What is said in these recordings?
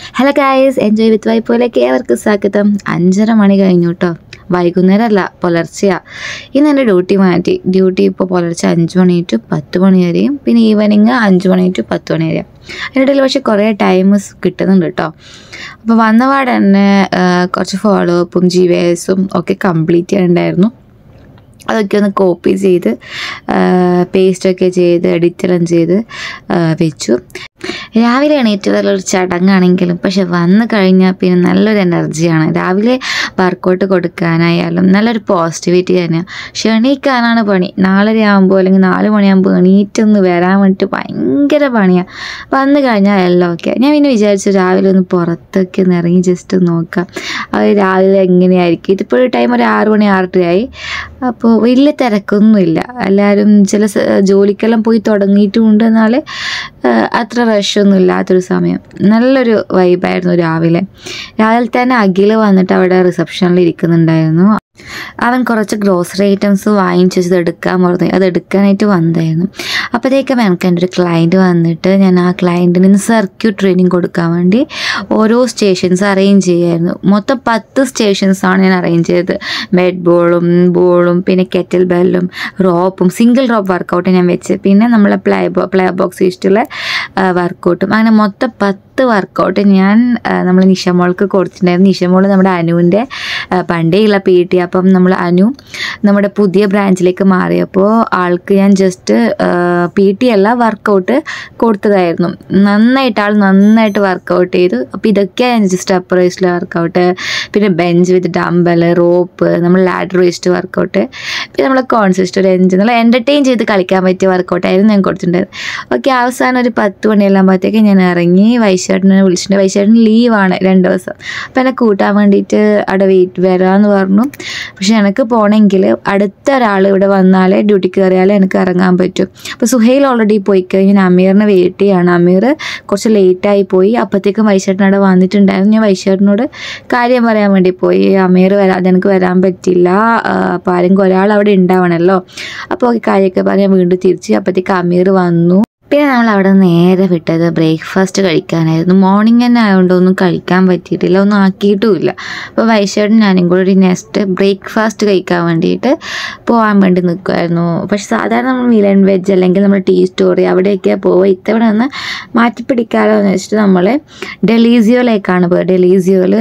hello guys enjoy with വൈപ്പോയിലേക്ക് ഏവർക്ക് സ്വാഗതം അഞ്ചര മണി കഴിഞ്ഞു കേട്ടോ വൈകുന്നേരമല്ല പുലർച്ചെയാ ഇന്ന് എൻ്റെ ഡ്യൂട്ടി മാറ്റി ഡ്യൂട്ടി ഇപ്പോൾ പുലർച്ചെ അഞ്ച് മണി ടു പത്ത് മണി വരെയും പിന്നെ ഈവനിങ് അഞ്ച് മണി ടു പത്ത് മണി വരെയും അതിനിടയിൽ പക്ഷേ കുറേ ടൈം കിട്ടുന്നുണ്ട് കേട്ടോ അപ്പോൾ വന്നപാടെ തന്നെ ആ, കുറച്ച് ഫോളോ അപ്പും ജി വി എസും ഒക്കെ കംപ്ലീറ്റ് ചെയ്യണ്ടായിരുന്നു അതൊക്കെ ഒന്ന് കോപ്പി ചെയ്ത് പേസ്റ്റൊക്കെ ചെയ്ത് എഡിറ്റെല്ലാം ചെയ്ത് ആ, വെച്ചു രാവിലെ എണീറ്റുള്ളൊരു ചടങ്ങാണെങ്കിലും പക്ഷെ വന്നു കഴിഞ്ഞാൽ പിന്നെ നല്ലൊരു എനർജിയാണ് രാവിലെ വർക്കൗട്ട് കൊടുക്കാനായാലും നല്ലൊരു പോസിറ്റിവിറ്റി തന്നെയാണ് പക്ഷെ എണീക്കാനാണ് പണി നാലര ആകുമ്പോൾ അല്ലെങ്കിൽ നാല് മണിയാകുമ്പോൾ എണീറ്റൊന്ന് വരാൻ വേണ്ടിയിട്ട് ഭയങ്കര പണിയാണ് വന്നു കഴിഞ്ഞാൽ എല്ലാം ഓക്കെ ഞാൻ പിന്നെ വിചാരിച്ചു രാവിലെ ഒന്ന് പുറത്തൊക്കെ ഒന്ന് ഇറങ്ങി ജസ്റ്റ് ഒന്ന് നോക്കാം അത് രാവിലെ എങ്ങനെയായിരിക്കും ഇതിപ്പോൾ ഒരു ടൈം ഒരു ആറ് മണി ആറരയായി അപ്പോൾ വലിയ തിരക്കൊന്നുമില്ല എല്ലാവരും ചില സ- ജോലിക്കെല്ലാം പോയി തുടങ്ങിയിട്ടുമുണ്ട് എന്നാൽ അത്ര റഷൊന്നും ഇല്ലാത്തൊരു സമയം നല്ലൊരു വൈബായിരുന്നു രാവിലെ രാവിലെ തന്നെ അഖിൽ വന്നിട്ട് അവിടെ റിസപ്ഷനിൽ ഇരിക്കുന്നുണ്ടായിരുന്നു അവൻ കുറച്ച് ഗ്രോസറി ഐറ്റംസ് വാങ്ങിച്ചു വെച്ചത് എടുക്കാൻ പറഞ്ഞു അത് എടുക്കാനായിട്ട് വന്നതായിരുന്നു അപ്പോഴത്തേക്കും എനിക്ക് എൻ്റെ ഒരു ക്ലയൻറ്റ് വന്നിട്ട് ഞാൻ ആ ക്ലയൻറ്റിന് ഇന്ന് സർക്യൂട്ട് ട്രെയിനിങ് കൊടുക്കാൻ വേണ്ടി ഓരോ സ്റ്റേഷൻസ് അറേഞ്ച് ചെയ്യായിരുന്നു മൊത്തം പത്ത് സ്റ്റേഷൻസാണ് ഞാൻ അറേഞ്ച് ചെയ്തത് ബെഡ് ബോളും ബോളും പിന്നെ കെറ്റൽ ബെല്ലും റോപ്പും സിംഗിൾ റോപ്പ് വർക്കൗട്ട് ഞാൻ വെച്ച് പിന്നെ നമ്മളെ പ്ലേ ബോ പ്ലേ ബോക്സ് ഇഷ്ടമുള്ള വർക്കൗട്ടും അങ്ങനെ മൊത്തം പത്ത് വർക്കൗട്ട് ഞാൻ നമ്മൾ നിഷമോൾക്ക് കൊടുത്തിട്ടുണ്ടായിരുന്നു നിഷമോൾ നമ്മുടെ അനുവിൻ്റെ ആ, പണ്ടേയുള്ള പി ടി അപ്പം നമ്മൾ അനു നമ്മുടെ പുതിയ ബ്രാഞ്ചിലേക്ക് മാറിയപ്പോൾ ആൾക്ക് ഞാൻ ജസ്റ്റ് പി ടി അല്ല വർക്കൗട്ട് കൊടുത്തതായിരുന്നു നന്നായിട്ട് ആൾ നന്നായിട്ട് വർക്കൗട്ട് ചെയ്തു അപ്പോൾ ഇതൊക്കെയാണ് ഞാൻ ജസ്റ്റ് അപ്പർ വേസ്റ്റിലെ വർക്കൗട്ട് പിന്നെ ബെഞ്ച് വിത്ത് ഡംബൽ റോപ്പ് നമ്മൾ ലാഡർ വേസ്റ്റ് വർക്കൗട്ട് പിന്നെ നമ്മൾ കോൺസിസ്റ്റ് റേഞ്ച് നമ്മൾ എൻ്റർടൈൻ ചെയ്ത് കളിക്കാൻ പറ്റിയ വർക്കൗട്ടായിരുന്നു ഞാൻ കൊടുത്തിട്ടുണ്ടായത് ഓക്കെ അവസാനം ഒരു പത്ത് മണിയെല്ലാം ആകുമ്പോഴത്തേക്ക് ഞാൻ ഇറങ്ങി വൈശേട്ടനെ വിളിച്ചിട്ടുണ്ട് വൈശേട്ടൻ ലീവാണ് രണ്ട് ദിവസം അപ്പോൾ എന്നെ കൂട്ടാൻ വേണ്ടിയിട്ട് അവിടെ വെയിറ്റ് വരാമെന്ന് പറഞ്ഞു പക്ഷെ എനിക്ക് പോകണമെങ്കിൽ അടുത്ത ഒരാൾ ഇവിടെ വന്നാലേ ഡ്യൂട്ടി കയറിയാലേ എനിക്ക് ഇറങ്ങാൻ പറ്റും അപ്പോൾ സുഹൈൽ ഓൾറെഡി പോയി കഴിഞ്ഞ് ഞാൻ അമീറിനെ വെയിറ്റ് ചെയ്യാണ് അമീർ കുറച്ച് ലേറ്റായി പോയി അപ്പോഴത്തേക്കും വൈശേട്ടൻ അവിടെ വന്നിട്ടുണ്ടായിരുന്നു ഞാൻ വൈശേട്ടനോട് കാര്യം പറയാൻ വേണ്ടി പോയി അമീർ വരാതെ എനിക്ക് വരാൻ പറ്റില്ല ആ, അപ്പോൾ ആരെങ്കിലും ഒരാൾ അവിടെ ഉണ്ടാവണമല്ലോ അപ്പോൾ ഈ കാര്യമൊക്കെ പറഞ്ഞ് വീണ്ടും തിരിച്ച് അപ്പോഴത്തേക്ക് അമീർ വന്നു പിന്നെ നമ്മൾ അവിടെ നേരെ വിട്ടത് ബ്രേക്ക്ഫാസ്റ്റ് കഴിക്കാനായിരുന്നു മോർണിംഗ് തന്നെ ആയതുകൊണ്ട് ഒന്നും കഴിക്കാൻ പറ്റിയിട്ടില്ല ഒന്നും ആക്കിയിട്ടുമില്ല അപ്പോൾ വൈശേട്ടൻ ഞാനും കൂടി നെക്സ്റ്റ് ബ്രേക്ക്ഫാസ്റ്റ് കഴിക്കാൻ വേണ്ടിയിട്ട് പോകാൻ വേണ്ടി നിൽക്കുമായിരുന്നു പക്ഷെ സാധാരണ നമ്മൾ മിലൻ വെജ് അല്ലെങ്കിൽ നമ്മൾ ടീ സ്റ്റോറി അവിടെയൊക്കെ പോവുക ഇത്തവണ ഒന്ന് മാറ്റിപ്പിടിക്കാമല്ലോ എന്ന് വെച്ചിട്ട് നമ്മൾ ഡെലീസിയോയിലേക്കാണ് പോയത് ഡെലീസിയോയിൽ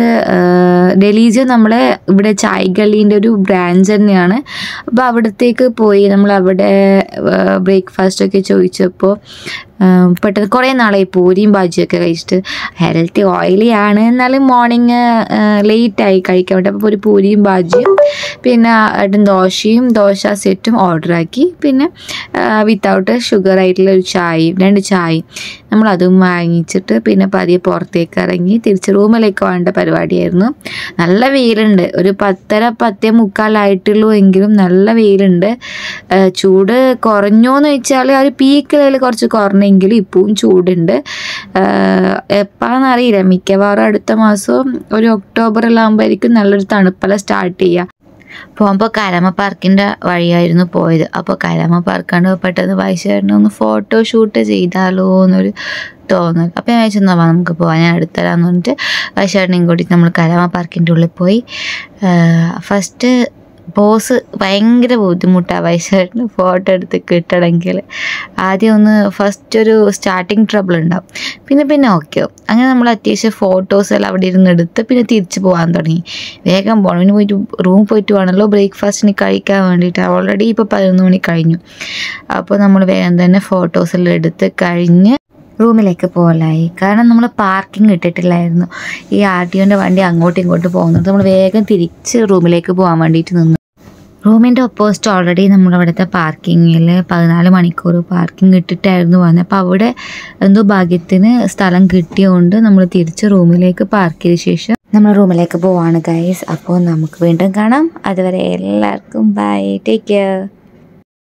ഡെലീസിയോ നമ്മളെ ഇവിടെ ചായ് ഗള്ളീൻ്റെ ഒരു ബ്രാഞ്ച് തന്നെയാണ് അപ്പോൾ അവിടത്തേക്ക് പോയി നമ്മൾ അവിടെ ബ്രേക്ക്ഫാസ്റ്റ് ഒക്കെ ചോദിച്ചപ്പോൾ പെട്ടെന്ന് കുറേ നാളായി പൂരിയും ബാജിയൊക്കെ കഴിച്ചിട്ട് ഹെൽത്തി ഓയിലി ആണ് എന്നാലും മോർണിംഗ് ലേറ്റായി കഴിക്കാൻ വേണ്ടി അപ്പോൾ ഒരു പൂരിയും ബാജിയും പിന്നെ ഏട്ടൻ ദോശയും ദോശ സെറ്റും ഓർഡർ ആക്കി പിന്നെ വിത്തൗട്ട് ഷുഗർ ആയിട്ടുള്ള ഒരു ചായയും രണ്ട് ചായയും നമ്മൾ അതും വാങ്ങിച്ചിട്ട് പിന്നെ പതിയെ പുറത്തേക്ക് ഇറങ്ങി തിരിച്ച് റൂമിലേക്ക് വേണ്ട പരിപാടിയായിരുന്നു നല്ല വെയിലുണ്ട് ഒരു പത്തര പത്തേ മുക്കാലായിട്ടുള്ളൂ എങ്കിലും നല്ല വെയിലുണ്ട് ആ, ചൂട് കുറഞ്ഞോന്ന് വെച്ചാൽ ആ ഒരു പീക്ക് ലെവൽ കുറച്ച് കുറഞ്ഞെങ്കിലും ഇപ്പവും ചൂടുണ്ട് എപ്പോഴാണെന്ന് അറിയില്ല മിക്കവാറും അടുത്ത മാസം ഒരു ഒക്ടോബറെല്ലാം ആകുമ്പോഴായിരിക്കും നല്ലൊരു തണുപ്പെല്ലാം സ്റ്റാർട്ട് ചെയ്യുക പോകുമ്പോൾ കരമ പാർക്കിൻ്റെ വഴിയായിരുന്നു പോയത് അപ്പോൾ കരമ പാർക്കാണ്ട് പെട്ടെന്ന് വൈശേട്ടനെ ഒന്ന് ഫോട്ടോ ഷൂട്ട് ചെയ്താലോ എന്നൊരു തോന്നൽ അപ്പോൾ ഞാൻ വെച്ചാൽ നമുക്ക് പോവാം ഞാൻ അടുത്തരാന്ന് പറഞ്ഞിട്ട് വൈശേട്ടനെയും കൂടി നമ്മൾ കരമ പാർക്കിൻ്റെ ഉള്ളിൽ പോയി ഫസ്റ്റ് പോസ് ഭയങ്കര ബുദ്ധിമുട്ടാണ് വൈശേട്ടന് ഫോട്ടോ എടുത്ത് കിട്ടണമെങ്കിൽ ആദ്യം ഒന്ന് ഫസ്റ്റ് ഒരു സ്റ്റാർട്ടിങ് ട്രബിൾ ഉണ്ടാവും പിന്നെ പിന്നെ ഓക്കെ ആവും അങ്ങനെ നമ്മൾ അത്യാവശ്യം ഫോട്ടോസ് എല്ലാം അവിടെ ഇരുന്ന് എടുത്ത് പിന്നെ തിരിച്ച് പോകാൻ തുടങ്ങി വേഗം പോകണം പിന്നെ പോയിട്ട് റൂം പോയിട്ട് വേണമല്ലോ ബ്രേക്ക്ഫാസ്റ്റിന് കഴിക്കാൻ വേണ്ടിയിട്ട് ഓൾറെഡി ഇപ്പോൾ പതിനൊന്ന് മണി കഴിഞ്ഞു അപ്പോൾ നമ്മൾ വേഗം തന്നെ ഫോട്ടോസ് എല്ലാം എടുത്ത് കഴിഞ്ഞ് റൂമിലേക്ക് പോകലായി കാരണം നമ്മൾ പാർക്കിംഗ് ഇട്ടിട്ടില്ലായിരുന്നു ഈ ആർ ടി ഒൻ്റെ വണ്ടി അങ്ങോട്ടും ഇങ്ങോട്ടും പോകുന്നത് നമ്മൾ വേഗം തിരിച്ച് റൂമിലേക്ക് പോകാൻ വേണ്ടിയിട്ട് നിന്നു റൂമിൻ്റെ ഓപ്പോസിറ്റ് ഓൾറെഡി നമ്മൾ അവിടുത്തെ പാർക്കിങ്ങിൽ പതിനാല് മണിക്കൂർ പാർക്കിംഗ് ഇട്ടിട്ടായിരുന്നു വന്നത് അപ്പോൾ അവിടെ എന്തോ ഭാഗ്യത്തിന് സ്ഥലം കിട്ടിയതുകൊണ്ട് നമ്മൾ തിരിച്ച് റൂമിലേക്ക് പാർക്ക് ചെയ്ത ശേഷം നമ്മൾ റൂമിലേക്ക് പോവാണ് ഗൈസ് അപ്പോൾ നമുക്ക് വീണ്ടും കാണാം അതുവരെ എല്ലാവർക്കും ബൈ ടേക്ക് കെയർ